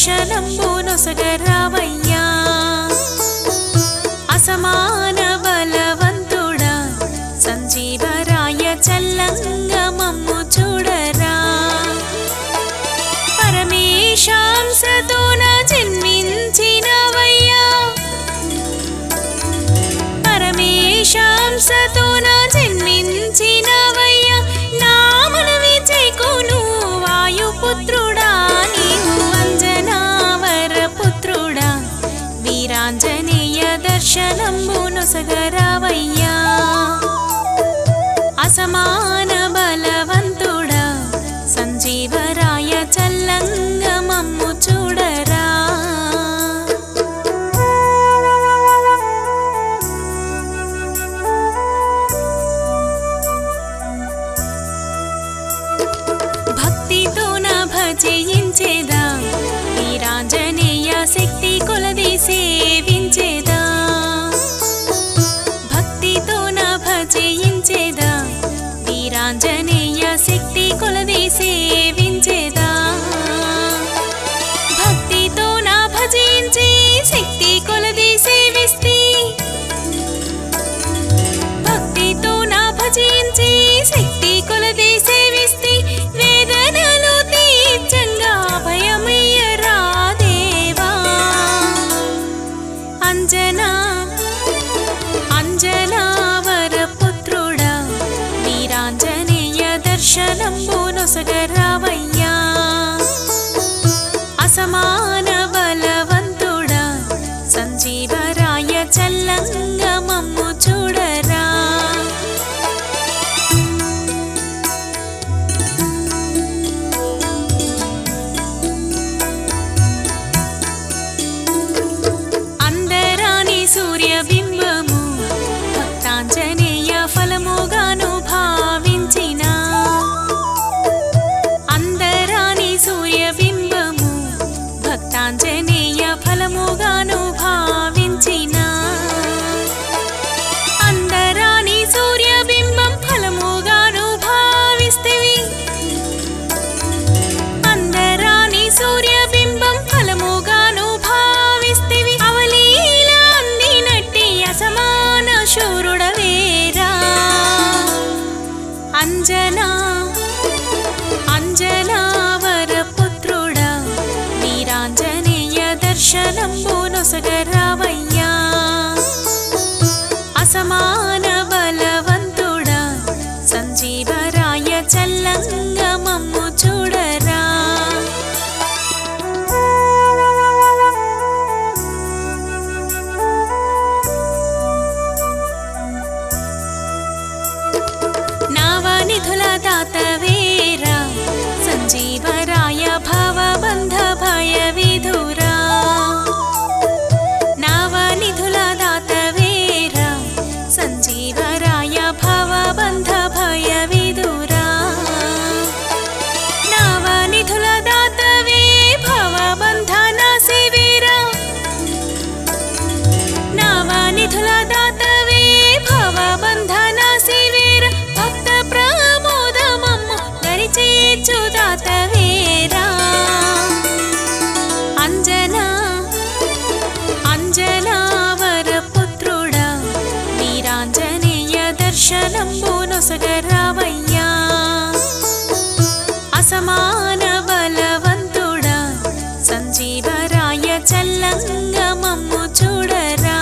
దర్శనంబు నొసగరావయ్యా అసమాన బలవంతుడా సంజీవరాయ చల్లంగా మమ్ము చూడరా పరమేశాంసతోన జన్మించినవయ్యా పరమేశాంసతోన జన్మించినవయ్యా నా మనవి చేకును వాయుపుత్రుడా నీవు అంజనావర పుత్రుడా వీరాంజనేయ దర్శనంబు నొసగరావయ్యా అసమాన బలవంతుడా సంజీవరాయ చల్లంగా మమ్ము చూడరా భక్తితో నా భజయించేదా వీరాంజనేయ శక్తి కొలది సేవించేదా భక్తితో నా భజయించేదా వీరాంజనేయ శక్తి కొలది సేవించేదా భక్తితో నా భజించి శక్తి కొలది సేవిస్తే భక్తితో నా భజించి శక్తి కొలది సేవిస్తే వేదనలు తీర్చంగా భయమయ్యరా దేవా అంజనా అంజనావర పుత్రుడా వీరాంజనేయ దర్శనంబు నొసగరావయ్యా అసమాన బలవంతుడా సంజీవరాయ చల్లంగా మమ్ము చూడరా అందరాని సూర్యబింబము భక్తాంజనేయ ఫలముగాను భావించిన అందరాని సూర్యబింబము భక్తాంజనేయ ఫలముగాను భావించిన అందరాని సూర్యబింబం ఫలముగాను భావిస్తేవి అందరాని సూర్యబింబం ఫలముగాను భావిస్తేవి అవలీల అందినట్టి అసమాన శూరుడవేరా అంజనా అంజనావర పుత్రుడా వీరాంజనేయ దర్శనంబు నొసగరావయ్యా అసమాన బలవంతుడా సంజీవరాయ చల్లంగా మమ్ము చూడరా నావనిధుల దాతవేరా సంజీవరాయ భవబంధ భయ విధురా నావనిధుల దాతవేరా సంజీవరాయ భవబంధ భయ విధురా నావనిధుల దాతవే భవబంధన శివిరా నావనిధుల దాతవే భవబంధన శివిర భక్త ప్రమోదమమ్మ గరిచేచ్చు దాతవేరా అంజనా అంజనావర పుత్రుడా వీరాంజనేయ దర్శనంబు నొసగరావయ్యా అసమాన బలవంతుడా సంజీవరాయ చల్లంగా మమ్ము చూడరా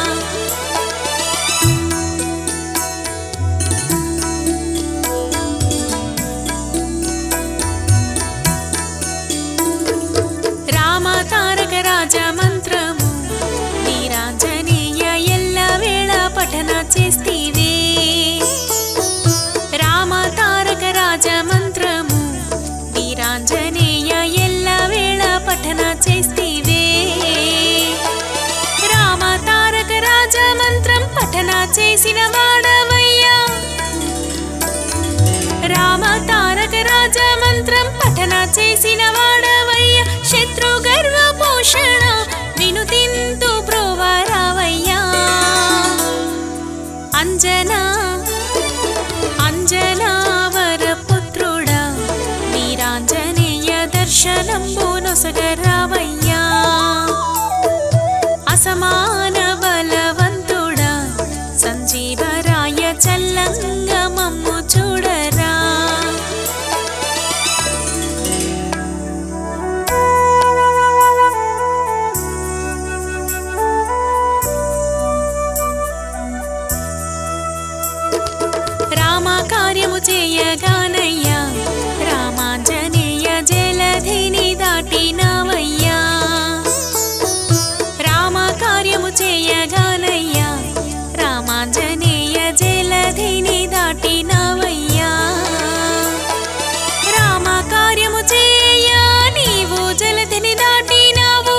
రామ తారక రాజ మంత్రము వీరాంజనేయ ఎల్ల వేళ పఠన చేస్తీవే రామ తారక రాజ మంత్రము వీరాంజనేయ ఎల్ల వేళ పఠన చేస్తీవే రామ తారక రాజ మంత్రం పఠన చేసిన వాడవయ్యా రామ తారక రాజ మంత్రం పఠన చేసిన వాడవయ్య శత్రు గర్వ పోషణ వినుతింతు ప్రోవరావయ్యా అంజనా అంజనావర పుత్రుడా వీరాంజనేయ దర్శనంబు నొసగరా నొసగరావయ్యా అసమాన బలవంతుడా సంజీవరాయ చల్లంగ మమ్ము చూడరా రామ కార్యము చేయగానయ్యా రామాంజనేయ జలధిని దాటినవయ్యా రామ కార్యము చేయగానయ్యా రామాంజనేయ జలధిని దాటినవయ్యా రామ కార్యము చేయ నీవు జలధిని దాటినావు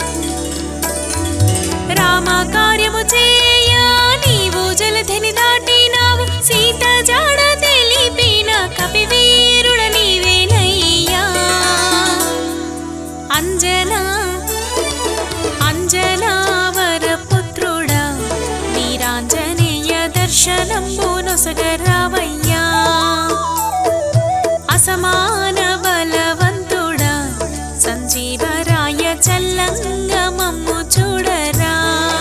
రామ కార్యము చేయ నీవు జలధిని దాటినావు సీత జాడ తెలిపిన కపివీరుడ నీవేనయ్యా అంజనా అంజనావర పుత్రుడా వీరాంజనేయ దర్శనంబు నొసగరావయ్యా అసమాన బలవంతుడా సంజీవరాయ చల్లంగ మమ్ము చూడరా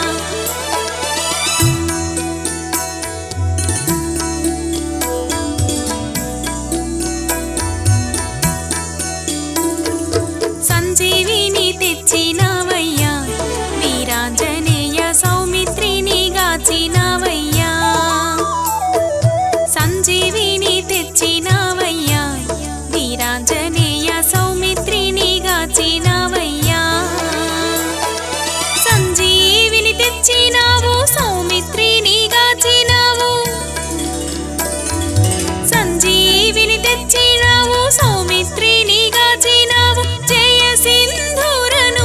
సంజీవిని తెచ్చినవయ్యా వీరాంజనేయ సౌమిత్రిని గాచినవయ్యా సంజీవిని తెచ్చినవయ్యా వీరాంజనేయ సౌమిత్రిని గాచినవయ్యా సంజీవిని తెచ్చినావు సౌమిత్రిని గాచినావు సంజీవిని తెచ్చినావు సౌమిత్రిని గాచినావు జయ సింధూరను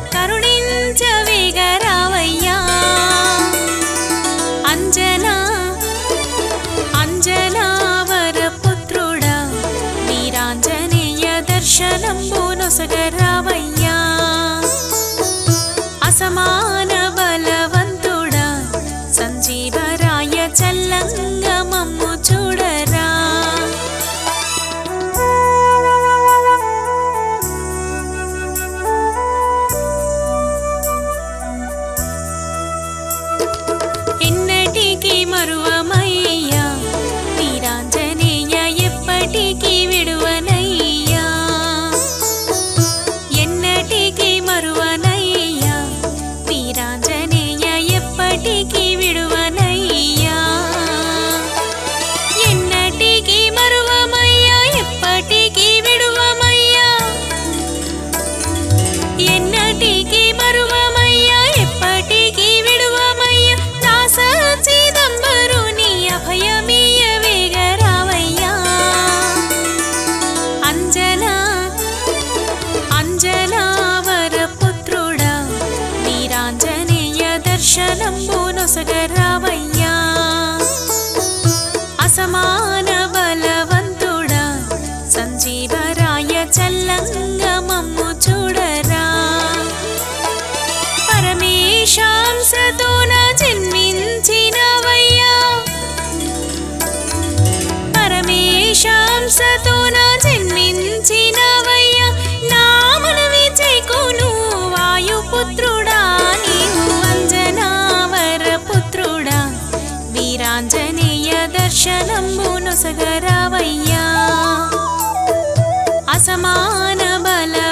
కరుణించవేగరావయ్యా అంజనా అంజనావర పుత్రుడా వీరాంజనేయ దర్శనంబు నొసగరావయ్యా అసమాన బలవంతుడా సంజీవరాయ చల్లంగ మమ్ము చూడరా ఎన్నటికీ మరువమయ్యా వీరాంజనేయ ఎప్పటికీ విడువనయ్యా ఎన్నటికీ మరువనయ్యా వీరాంజనేయ ఎప్పటికీ విడువనయ్యా ఎన్నటికీ మరువమయ్యా ఎప్పటికీ విడువమయ్యా ఎన్నటికీ మరువమయ్యా ఎప్పటికీ విడువమయ్యా దాస చిదంబరుని అభయమీయ వేగరావయ్యా అంజనా అంజనావర పుత్రుడా వీరాంజనేయ దర్శనంబు నొసగరావయ్యా అసమాన బలవంతుడా సంజీవరాయ చల్లంగ మమ్ము చూడరా పరమేశాంసతోన జన్మించినవయ్యా పరమేశాంసతోన జన్మించినవయ్యా నా మనవి చేకును వాయుపుత్రుడా నీవు అంజనావర పుత్రుడా వీరాంజనేయ దర్శనంబు నొసగరావయ్యా అసమాన బల